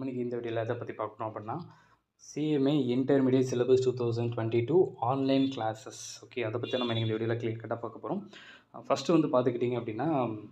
நம்ம இன்றைக்கி இந்த வீடியோவில் எதை பற்றி பார்க்குறோம் அப்படின்னா CMA intermediate syllabus two thousand twenty two online classes okay அதை பற்றி நம்ம இன்றைக்கி இந்த வீடியோவில் கிளியர் கட்டாக பார்க்க போகிறோம் ஃபஸ்ட்டு வந்து பார்த்துக்கிட்டிங்க அப்படின்னா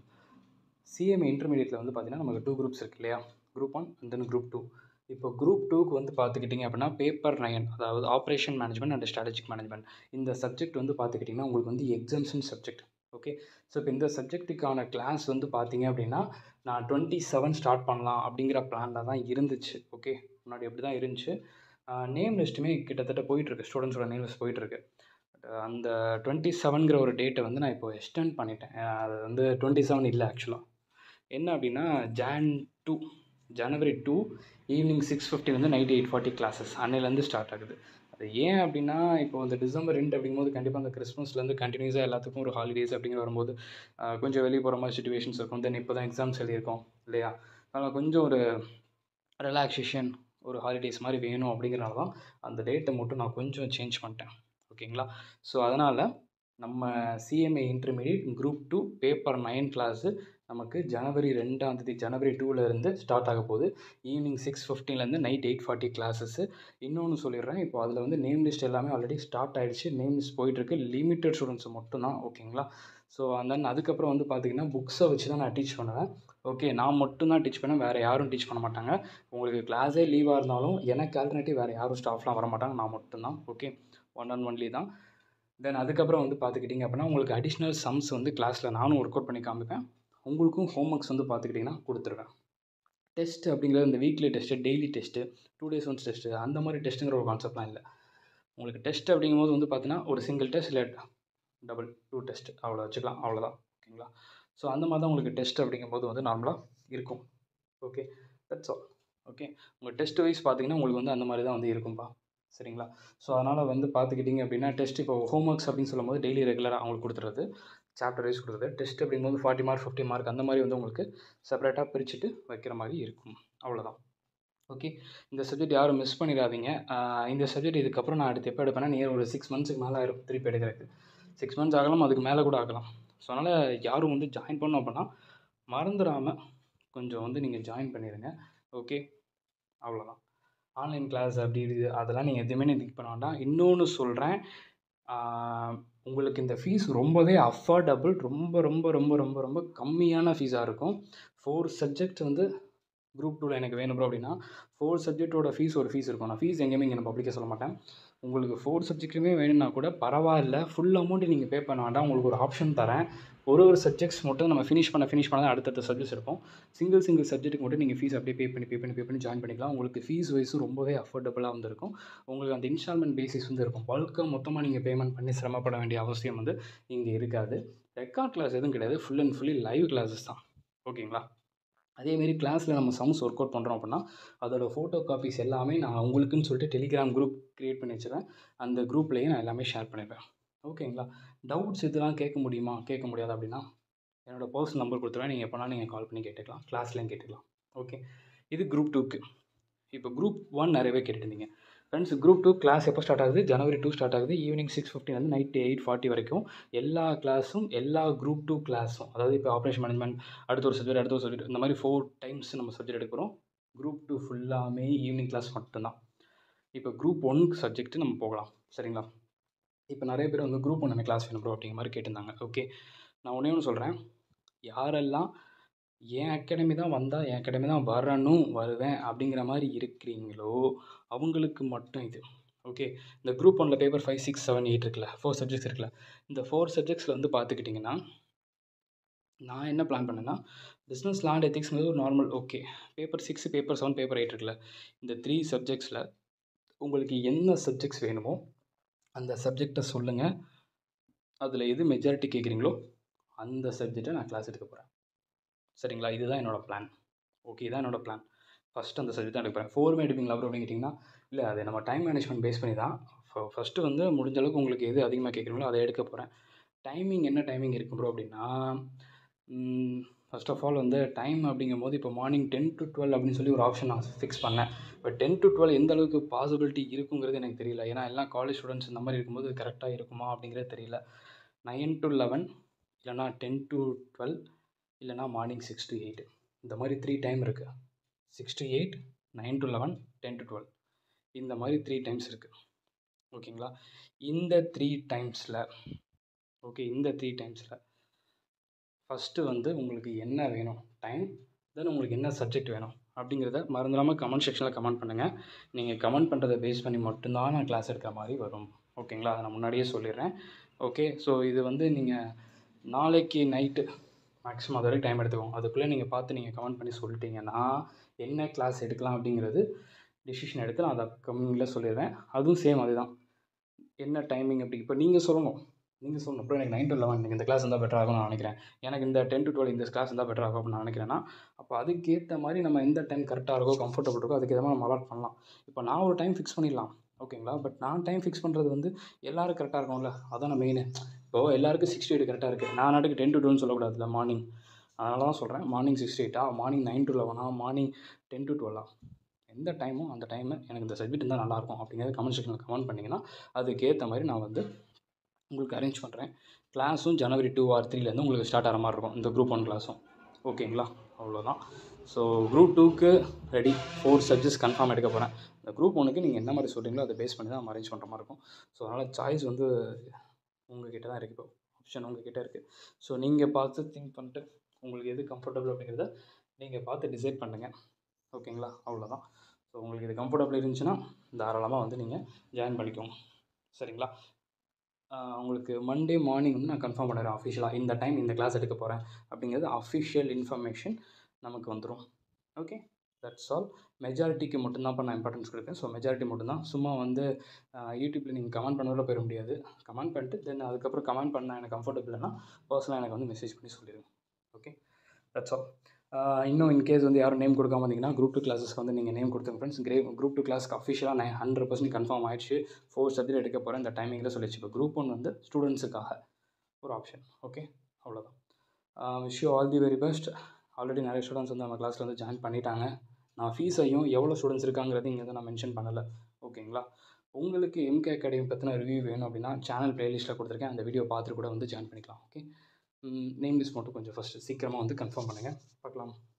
சிஎம்ஏ இன்டர்மீடியட்டில் வந்து பார்த்திங்கன்னா நமக்கு டூ குரூப்ஸ் இருக்கு இல்லையா group one and then group two இப்போ குரூப் டூக்கு வந்து பார்த்துக்கிட்டிங்க அப்படின்னா பேப்பர் நயன் அதாவது operation management and strategic management இந்த சப்ஜெக்ட் வந்து பார்த்துக்கிட்டிங்கன்னா உங்களுக்கு வந்து எக்ஸாம்ஷன் சப்ஜெக்ட் ஓகே ஸோ இப்போ இந்த சப்ஜெக்ட்டுக்கான கிளாஸ் வந்து பார்த்தீங்க அப்படின்னா நான் டுவெண்ட்டி செவன் ஸ்டார்ட் பண்ணலாம் அப்படிங்கிற பிளானில் தான் இருந்துச்சு ஓகே முன்னாடி அப்படி தான் இருந்துச்சு நேம் லிஸ்ட்டுமே கிட்டத்தட்ட போயிட்டுருக்கு ஸ்டூடெண்ட்ஸோட நேம் லிஸ்ட் போயிட்டுருக்கு அந்த டுவெண்ட்டி செவன்கிற ஒரு டேட்டை வந்து நான் இப்போ எக்ஸ்டெண்ட் பண்ணிட்டேன் அது வந்து டுவெண்ட்டி செவன் இல்லை ஆக்சுவலாக என்ன அப்படின்னா Jan two January two evening six ஃபிஃப்டிலேருந்து நைட் எயிட் ஃபார்ட்டி கிளாஸஸ் அன்னையிலேருந்து ஸ்டார்ட் ஆகுது அது ஏன் அப்படின்னா இப்போ இந்த டிசம்பர் ரெண்டு அப்படிங்கும்போது கண்டிப்பாக அந்த கிறிஸ்மஸ்லேருந்து கண்டினியூஸாக எல்லாத்துக்கும் ஒரு ஹாலிடேஸ் அப்படிங்கிற வரும்போது கொஞ்சம் வெளியே போகிற மாதிரி சுச்சுவேஷன்ஸ் இருக்கும் தென் இப்போ தான் எக்ஸாம்ஸ் எழுதியிருக்கோம் இல்லையா அதனால் கொஞ்சம் ஒரு ரிலாக்ஸேஷன் ஒரு ஹாலிடேஸ் மாதிரி வேணும் அப்படிங்கிறனால தான் அந்த டேட்டை மட்டும் நான் கொஞ்சம் சேஞ்ச் பண்ணிட்டேன் ஓகேங்களா ஸோ அதனால் நம்ம CMA intermediate group two paper nine class நமக்கு ஜனவரி ரெண்டாம் தேதி ஜனவரி டூவிலேருந்து ஸ்டார்ட் ஆக போகுது ஈவினிங் சிக்ஸ் ஃபிஃப்டீன்லேருந்து நைட் எயிட் ஃபார்ட்டி கிளாஸஸ்ஸு இன்னொன்று சொல்லிடுறேன் இப்போ அதில் வந்து நேம் லிஸ்ட் எல்லாமே ஆல்ரெடி ஸ்டார்ட் ஆகிடுச்சு நேம் லிஸ்ட் போயிட்டுருக்கு லிமிட்டட் ஸ்டூடெண்ட்ஸ் மட்டும்தான் ஓகேங்களா ஸோ அண்ட் தென் அதுக்கப்புறம் வந்து பார்த்திங்கன்னா புக்ஸை வச்சு தான் நான் டீச் பண்ணுவேன் ஓகே நான் மட்டும்தான் டீச் பண்ணேன் வேறு யாரும் டீச் பண்ண மாட்டாங்க உங்களுக்கு கிளாஸே லீவாக இருந்தாலும் எனக்கு ஆல்டர்னேட்டிவ் வேறு யாரும் ஸ்டாஃப்லாம் வர மாட்டாங்க நான் மட்டும்தான் ஓகே ஒன் அண்ட் ஒன்லி தான் தென் அதுக்கப்புறம் வந்து பார்த்துக்கிட்டிங்க அப்படின்னா உங்களுக்கு அடிஷ்னல் சம்ஸ் வந்து கிளாஸில் நானும் ஒர்க் அவுட் பண்ணி காமிப்பேன் உங்களுக்கும் ஹோம் ஒர்க்ஸ் வந்து பார்த்துக்கிட்டிங்கன்னா கொடுத்துருவேன் டெஸ்ட் அப்படிங்கிறது இந்த weekly test daily test two days once test அந்த மாதிரி டெஸ்ட்டுங்கிற ஒரு கான்செப்ட்லாம் இல்லை உங்களுக்கு டெஸ்ட் அப்படிங்கும்போது வந்து பார்த்தீங்கன்னா ஒரு சிங்கிள் டெஸ்ட் இல்லை டபுள் டூ டெஸ்ட் அவ்வளோ வச்சுக்கலாம் அவ்வளோதான் ஓகேங்களா ஸோ அந்த மாதிரி தான் உங்களுக்கு டெஸ்ட் அப்படிங்கும்போது வந்து நார்மலாக இருக்கும் ஓகே தட்ஸ் ஆல் ஓகே உங்கள் டெஸ்ட் வைஸ் பார்த்தீங்கன்னா உங்களுக்கு வந்து அந்த மாதிரி தான் வந்து இருக்கும்பா சரிங்களா ஸோ அதனால் வந்து பார்த்துக்கிட்டிங்க அப்படின்னா டெஸ்ட் இப்போ ஹோம் ஒர்க்ஸ் அப்படின்னு சொல்லும்போது டெய்லி ரெகுலராக அவங்களுக்கு கொடுத்துறது சாப்டர் வைஸ் கொடுக்குறது டெஸ்ட் அப்படிங்கும்போது ஃபார்ட்டி மார்க் ஃபிஃப்டி மார்க் அந்த மாதிரி வந்து உங்களுக்கு செப்பரேட்டாக பிரிச்சுட்டு வைக்கிற மாதிரி இருக்கும் அவ்வளோதான் ஓகே இந்த சப்ஜெக்ட் யாரும் மிஸ் பண்ணிடாதீங்க இந்த சப்ஜெக்ட் இதுக்கப்புறம் நான் அடுத்து எப்போ எடுப்பேன்னா நியர் ஒரு சிக்ஸ் மந்த்ஸுக்கு மேலே ஆயிரும் திருப்பி எடுக்கிறதுக்கு சிக்ஸ் மந்த்ஸ் ஆகலாம் அதுக்கு மேலே கூட ஆகலாம் ஸோ அதனால் யாரும் வந்து ஜாயின் பண்ணோம் அப்படின்னா மறந்துடாமல் கொஞ்சம் வந்து நீங்கள் ஜாயின் பண்ணிடுங்க ஓகே அவ்வளோதான் ஆன்லைன் கிளாஸ் அப்படி இது அதெல்லாம் நீங்கள் எதுவுமே திங்க் பண்ண வேண்டாம் இன்னொன்று சொல்கிறேன் உங்களுக்கு இந்த ஃபீஸ் ரொம்பவே அஃபோர்டபுள் ரொம்ப ரொம்ப ரொம்ப ரொம்ப ரொம்ப கம்மியான ஃபீஸாக இருக்கும் ஃபோர் சப்ஜெக்ட் வந்து குரூப் டூவில் எனக்கு வேணும் ப்ரோ அப்படின்னா ஃபோர் சப்ஜெக்ட்டோட ஃபீஸ் ஒரு ஃபீஸ் இருக்கும் நான் ஃபீஸ் எங்கேயுமே இங்கே நான் பப்ளிக்காக சொல்ல மாட்டேன் உங்களுக்கு ஃபோர் சப்ஜெக்ட்டுமே வேணும்னா கூட பரவாயில்ல ஃபுல் அமௌண்ட்டு நீங்கள் பே பண்ண வேண்டாம் உங்களுக்கு ஒரு ஆப்ஷன் தரேன் ஒரு ஒரு சப்ஜெக்ட்ஸ் மட்டும் நம்ம ஃபினிஷ் பண்ண ஃபினிஷ் பண்ண தான் அடுத்தடுத்த சப்ஜெக்ட்ஸ் இருக்கும் சிங்கிள் சிங்கிள் சப்ஜெக்ட்டுக்கு மட்டும் நீங்கள் ஃபீஸ் அப்படியே பே பண்ணி பே பண்ணி பே பண்ணி ஜாயின் பண்ணிக்கலாம் உங்களுக்கு ஃபீஸ் வைஸும் ரொம்பவே அஃபோர்டபுளாக வந்துருக்கும் உங்களுக்கு அந்த இன்ஸ்டால்மெண்ட் பேசிஸ் வந்து இருக்கும் பல்காக மொத்தமாக நீங்கள் பேமெண்ட் பண்ணி சிரமப்பட வேண்டிய அவசியம் வந்து இங்கே இருக்காது ரெக்கார்ட் கிளாஸ் எதுவும் கிடையாது full and fully live classes தான் ஓகேங்களா அதேமாரி கிளாஸில் நம்ம சம்ஸ் ஒர்க் அவுட் பண்ணுறோம் அப்படின்னா அதோட ஃபோட்டோ காப்பீஸ் எல்லாமே நான் உங்களுக்குன்னு சொல்லிட்டு டெலிகிராம் குரூப் க்ரியேட் பண்ணி வச்சுருவேன் அந்த குரூப்லேயே நான் எல்லாமே ஷேர் பண்ணிப்பேன் ஓகேங்களா டவுட்ஸ் இதெல்லாம் கேட்க முடியுமா கேட்க முடியாது அப்படின்னா என்னோடய பர்சனல் நம்பர் கொடுத்துருவேன் நீங்கள் எப்போனா நீங்கள் கால் பண்ணி கேட்டுக்கலாம் கிளாஸ்லேயும் கேட்டுக்கலாம் ஓகே இது குரூப் டூக்கு இப்போ குரூப் ஒன் நிறையவே கேட்டுருந்தீங்க ஃப்ரெண்ட்ஸ் குரூப் டூ கிளாஸ் எப்போ ஸ்டார்ட் ஆகுது ஜனவரி டூ ஸ்டார்ட் ஆகுது ஈவினிங் சிக்ஸ் ஃபிஃப்டின் வந்து நைட் எயிட் ஃபார்ட்டி வரைக்கும் எல்லா கிளாஸும் எல்லா குரூப் டூ கிளாஸும் அதாவது இப்போ ஆப்ரேஷன் மேனேஜ்மெண்ட் அடுத்த ஒரு சப்ஜெக்ட் அடுத்த ஒரு சப்ஜெக்ட் இந்த மாதிரி ஃபோர் டைம்ஸ் நம்ம சப்ஜெக்ட் எடுக்கிறோம் குரூப் டூ ஃபுல்லாமே ஈவினிங் கிளாஸ் மட்டும்தான் இப்போ குரூப் ஒன் சப்ஜெக்ட் நம்ம போகலாம் சரிங்களா இப்போ நிறைய பேர் வந்து குரூப் ஒன்று கிளாஸ் வேணும் ப்ரோ அப்படிங்கிற மாதிரி கேட்டிருந்தாங்க ஓகே நான் ஒன்றே ஒன்று சொல்கிறேன் யாரெல்லாம் என் அகாடமி தான் வந்தால் என் அகாடமி தான் வரணும் வருவேன் அப்படிங்கிற மாதிரி இருக்கிறீங்களோ அவங்களுக்கு மட்டும் இது ஓகே இந்த குரூப் ஒனில் paper five six seven eight இருக்குல்ல ஃபோர் சப்ஜெக்ட்ஸ் இருக்குல்ல இந்த ஃபோர் சப்ஜெக்ட்ஸில் வந்து பார்த்துக்கிட்டிங்கன்னா நான் என்ன பிளான் பண்ணேன்னா பிஸ்னஸ் லேண்ட் எத்திக்ஸ்ங்கிறது ஒரு normal okay paper six paper seven paper eight இருக்குல்ல இந்த த்ரீ சப்ஜெக்ட்ஸில் உங்களுக்கு என்ன சப்ஜெக்ட்ஸ் வேணுமோ அந்த சப்ஜெக்டை சொல்லுங்கள் அதில் எது மெஜாரிட்டி கேட்குறீங்களோ அந்த சப்ஜெக்டை நான் கிளாஸ் எடுக்க போகிறேன் சரிங்களா இதுதான் என்னோடய பிளான் ஓகே இதான் என்னோடய பிளான் ஃபஸ்ட்டு அந்த சப்ஜெக்ட் தான் எடுப்பேன் ஃபோருமே எடுப்பீங்களா ப்ரோ அப்படின்னு கேட்டிங்கன்னா இல்லை அது நம்ம டைம் மேனேஜ்மெண்ட் பேஸ் பண்ணி தான் ஃபஸ்ட்டு வந்து முடிஞ்ச அளவுக்கு உங்களுக்கு எது அதிகமாக கேட்குறீங்களோ அதை எடுக்க போகிறேன் டைமிங் என்ன டைமிங் இருக்கும் ப்ரோ அப்படின்னா ஃபஸ்ட் ஆஃப் ஆல் வந்து டைம் அப்படிங்கும்போது இப்போ மார்னிங் டென் டு டுவெல் அப்படின்னு சொல்லி ஒரு ஆப்ஷன் நான் ஃபிக்ஸ் பண்ணேன் பட் டென் டு டுவெல் எந்த அளவுக்கு பாசிபிலிட்டி இருக்குங்கிறது எனக்கு தெரியல ஏன்னா எல்லாம் காலேஜ் ஸ்டூடெண்ட்ஸ் இந்த மாதிரி இருக்கும்போது கரெக்டாக இருக்குமா அப்படிங்கிறது தெரியல நைன் டு லெவன் இல்லைனா டென் டு டுவெல் இல்லைனா மார்னிங் சிக்ஸ் டு எயிட் இந்த மாதிரி த்ரீ டைம் இருக்குது six to eight nine to eleven ten to twelve இந்த மாதிரி த்ரீ டைம்ஸ் இருக்குது ஓகேங்களா இந்த த்ரீ டைம்ஸில் ஓகே இந்த த்ரீ டைம்ஸில் ஃபஸ்ட்டு வந்து உங்களுக்கு என்ன வேணும் டைம் தென் உங்களுக்கு என்ன சப்ஜெக்ட் வேணும் அப்படிங்கிறத மறந்துடாமல் கமெண்ட் செக்ஷனில் கமெண்ட் பண்ணுங்கள் நீங்கள் கமெண்ட் பண்ணுறதை பேஸ் பண்ணி மட்டும்தான் நான் கிளாஸ் எடுக்கிற மாதிரி வரும் ஓகேங்களா அதை நான் முன்னாடியே சொல்லிடுறேன் ஓகே ஸோ இது வந்து நீங்கள் நாளைக்கு நைட்டு மேக்ஸிமம் அது வரைக்கும் டைம் எடுத்துக்கோங்க அதுக்குள்ளே நீங்கள் பார்த்து நீங்கள் கமெண்ட் பண்ணி சொல்லிட்டீங்கன்னா என்ன கிளாஸ் எடுக்கலாம் அப்படிங்கிறது டிசிஷன் எடுத்து நான் அதை கம்மிங்கில் சொல்லிடுறேன் அதுவும் சேம் அதுதான் என்ன டைமிங் அப்படி இப்போ நீங்கள் சொல்லணும் நீங்கள் சொல்லணும் அப்புறம் எனக்கு நைன் டு லெவன் எனக்கு இந்த கிளாஸ் இருந்தால் பெட்டர் ஆகும்னு நான் நினைக்கிறேன் எனக்கு இந்த டென் டு டுவெல் இந்த கிளாஸ் இருந்தால் பெட்டர் ஆகும் அப்படின்னு நான் நினைக்கிறேன்னா அப்போ அதுக்கேற்ற மாதிரி நம்ம எந்த டைம் கரெக்டாக இருக்கோ கம்ஃபர்டபுள் இருக்கோ அதுக்கேற்ற மாதிரி நம்ம அலாட் பண்ணலாம் இப்போ நான் ஒரு டைம் ஃபிக்ஸ் பண்ணிடலாம் ஓகேங்களா பட் நான் டைம் ஃபிக்ஸ் பண்ணுறது வந்து எல்லோரும் கரெக்டாக இருக்கும்ல அதான் நான் மெயின் இப்போது எல்லாருக்கும் சிக்ஸ் டு எயிட் கரெக்டாக இருக்குது நான் நாட்டுக்கு டென் டு டுவெல்னு சொல்லக்கூடாதுல மார்னிங் அதனால தான் சொல்கிறேன் மார்னிங் சிக்ஸ் டு எயிட்டா மார்னிங் நைன் டு லெவனா மார்னிங் டென் டு டுவெல்லா எந்த டைமும் அந்த டைமு எனக்கு இந்த சப்ஜெக்ட் இருந்தால் நல்லாயிருக்கும் அப்படிங்கிறத கமெண்ட் செக்ஷனில் கமெண்ட் பண்ணிங்கன்னா அதுக்கேற்ற மாதிரி நான் வந்து உங்களுக்கு அரேஞ்ச் பண்ணுறேன் கிளாஸும் ஜனவரி டூ ஆர் த்ரீலேருந்து உங்களுக்கு ஸ்டார்ட் ஆகிற மாதிரி இருக்கும் இந்த குரூப் ஒன் கிளாஸும் ஓகேங்களா அவ்வளோதான் ஸோ குரூப் டூக்கு ரெடி ஃபோர் சப்ஜெக்ட்ஸ் கன்ஃபார்ம் எடுக்க போகிறேன் இந்த குரூப் ஒனுக்கு நீங்கள் என்ன மாதிரி சொல்கிறீங்களோ அதை பேஸ் பண்ணி தான் நம்ம அரேஞ்ச் பண்ணுற மாதிரி இருக்கும் ஸோ அதனால் சாய்ஸ் வந்து உங்ககிட்ட தான் இருக்குது இப்போ ஆப்ஷன் உங்ககிட்ட இருக்குது ஸோ நீங்கள் பார்த்து திங்க் பண்ணிட்டு உங்களுக்கு எது கம்ஃபர்டபுள் அப்படிங்கிறத நீங்கள் பார்த்து டிசைட் பண்ணுங்கள் ஓகேங்களா அவ்வளோதான் ஸோ உங்களுக்கு இது கம்ஃபர்டபுள் இருந்துச்சுன்னா தாராளமாக வந்து நீங்கள் ஜாயின் பண்ணிக்கோங்க சரிங்களா ஆஹ் உங்களுக்கு மண்டே மார்னிங் வந்து நான் கன்ஃபார்ம் பண்ணிடுறேன் அஃபிஷியலாக இந்த டைம் இந்த கிளாஸ் எடுக்க போகிறேன் அப்படிங்கிறது அஃபிஷியல் இன்ஃபர்மேஷன் நமக்கு வந்துடும் ஓகே தட்ஸ் ஆல் மெஜாரிட்டிக்கு மட்டும்தான் இப்போ நான் இம்பார்ட்டன்ஸ் கொடுப்பேன் ஸோ மெஜாரிட்டி மட்டும்தான் சும்மா வந்து யூடியூப்பில் நீங்கள் கமெண்ட் பண்ணதில் போயிட முடியாது கமெண்ட் பண்ணிட்டு தென் அதுக்கப்புறம் கமெண்ட் பண்ண எனக்கு கம்ஃபர்டபுள்னா பர்சனலாக எனக்கு வந்து மெசேஜ் பண்ணி சொல்லிடுங்க ஓகே தட்ஸ் ஆல் இன்னும் இன்கேஸ் வந்து யாரும் நேம் கொடுக்காம இருந்தீங்கன்னா குரூப் டூ கிளாஸஸ்க்கு வந்து நீங்கள் நேம் கொடுத்துங்க ஃப்ரெண்ட்ஸ் கிரே குரூப் டூ கிளாஸ்க்கு அஃபிஷியலாக நான் ஹண்ட்ரட் பர்சன்ட் கன்ஃபார்ம் ஆயிடுச்சு ஃபோர் சப்ஜெக்ட் எடுக்க போகிறேன் இந்த டைமிங்கில் சொல்லிச்சு இப்போ குரூப் ஒன் வந்து ஸ்டூடெண்ட்ஸுக்காக ஒரு ஆப்ஷன் ஓகே அவ்வளோதான் wish you all the very best already நிறைய ஸ்டூடெண்ட்ஸ் வந்து நம்ம கிளாஸில் வந்து ஜாயின் பண்ணிட்டாங்க நான் ஃபீஸையும் எவ்வளோ ஸ்டூடெண்ட்ஸ் இருக்காங்கிறது இங்கே வந்து நான் மென்ஷன் பண்ணலை ஓகேங்களா உங்களுக்கு எம்கே அகாடமி பற்றின ரிவ்யூ வேணும் அப்படின்னா சேனல் ப்ளேலிஸ்ட்டில் கொடுத்துருக்கேன் அந்த வீடியோ பார்த்துட்டு கூட வந்து ஜாயின் பண்ணிக்கலாம் ஓகே நேம் லிஸ்ட் மட்டும் கொஞ்சம் ஃபஸ்ட்டு சீக்கிரமாக வந்து கன்ஃபார்ம் பண்ணுங்கள் பார்க்கலாம்